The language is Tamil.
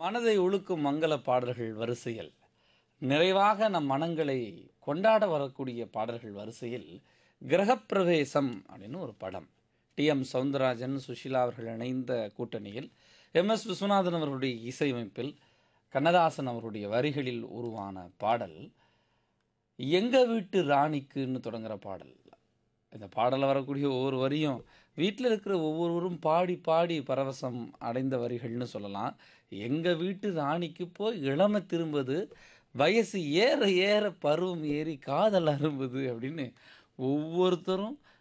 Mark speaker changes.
Speaker 1: மனதை உழுக்கும் மங்கள பாடல்கள் வரிசையில் நிறைவாக நம் மனங்களை கொண்டாட வரக்கூடிய பாடல்கள் வரிசையில் கிரகப்பிரவேசம் அப்படின்னு ஒரு படம் டி எம் சவுந்தரராஜன் சுஷீலா அவர்கள் இணைந்த கூட்டணியில் எம் எஸ் விஸ்வநாதன் அவர்களுடைய இசையமைப்பில் கண்ணதாசன் அவருடைய வரிகளில் உருவான பாடல் எங்க வீட்டு ராணிக்குன்னு தொடங்குற பாடல் இந்த பாடலில் வரக்கூடிய ஒவ்வொரு வரியும் வீட்டில் இருக்கிற ஒவ்வொருவரும் பாடி பாடி பரவசம் அடைந்த வரிகள்னு சொல்லலாம் எங்கள் வீட்டு ராணிக்கு போய் இளமை திரும்புது வயசு ஏற ஏற பருவம் ஏறி காதல் அரும்புது அப்படின்னு ஒவ்வொருத்தரும்